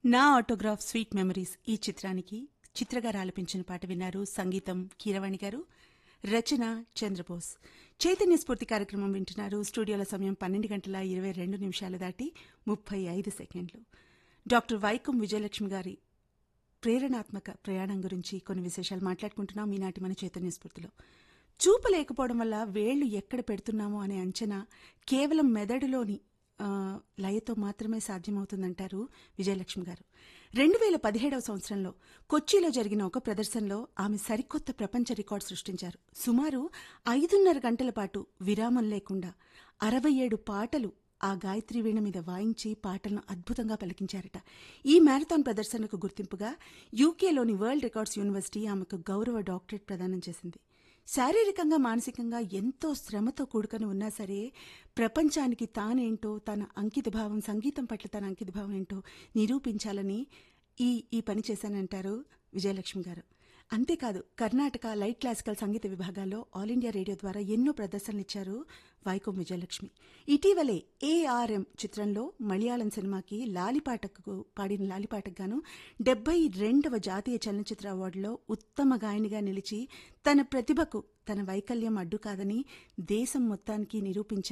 నా autograph sweet memories ఈ చిత్రానికి చిత్రగారు ఆలపించిన పాట విన్నారు సంగీతం కీరవాణి గారు రచన చంద్రబోస్ చైతన్య స్ఫూర్తి కార్యక్రమం వింటున్నారు స్టూడియోల సమయం పన్నెండు గంటల ఇరవై రెండు నిమిషాలు దాటి ముప్పై ఐదు సెకండ్లు డాక్టర్ వైకం విజయలక్ష్మి గారి ప్రేరణాత్మక ప్రయాణం గురించి కొన్ని విశేషాలు మాట్లాడుకుంటున్నాం ఈనాటి మన చైతన్య స్ఫూర్తిలో చూపు లేకపోవడం వల్ల వేళ్లు ఎక్కడ పెడుతున్నామో అనే అంచనా కేవలం మెదడులోని ఆ, లయతో మాత్రమే సాధ్యమవుతుందంటారు విజయలక్ష్మి గారు రెండు వేల పదిహేడవ సంవత్సరంలో కొచ్చిలో జరిగిన ఒక ప్రదర్శనలో ఆమె సరికొత్త ప్రపంచ రికార్డు సృష్టించారు సుమారు ఐదున్నర గంటల పాటు విరామం లేకుండా అరవై ఏడు పాటలు ఆ గాయత్రి వీణ మీద వాయించి పాటలను అద్భుతంగా పలికించారట ఈ మ్యారథాన్ ప్రదర్శనకు గుర్తింపుగా యూకేలోని వరల్డ్ రికార్డ్స్ యూనివర్సిటీ ఆమెకు గౌరవ డాక్టరేట్ ప్రదానం చేసింది శారీరకంగా మానసికంగా ఎంతో శ్రమతో కూడుకొని ఉన్నా సరే ప్రపంచానికి తానేంటో తన అంకితభావం సంగీతం పట్ల తన అంకితభావం ఏంటో నిరూపించాలని ఈ ఈ పని చేశానంటారు విజయలక్ష్మి గారు అంతేకాదు కర్ణాటక లైట్ క్లాసికల్ సంగీత విభాగాల్లో ఆల్ ఇండియా రేడియో ద్వారా ఎన్నో ప్రదర్శనలు ఇచ్చారు వైకోం విజయలక్ష్మి ఇటీవలే ఏఆర్ఎం చిత్రంలో మలయాళం సినిమాకి లాలిపాటకు పాడిన లాలిపాటకు గాను డెబ్బై రెండవ జాతీయ చలనచిత్ర అవార్డులో ఉత్తమ గాయనిగా నిలిచి తన ప్రతిభకు తన వైకల్యం అడ్డు కాదని దేశం మొత్తానికి నిరూపించారు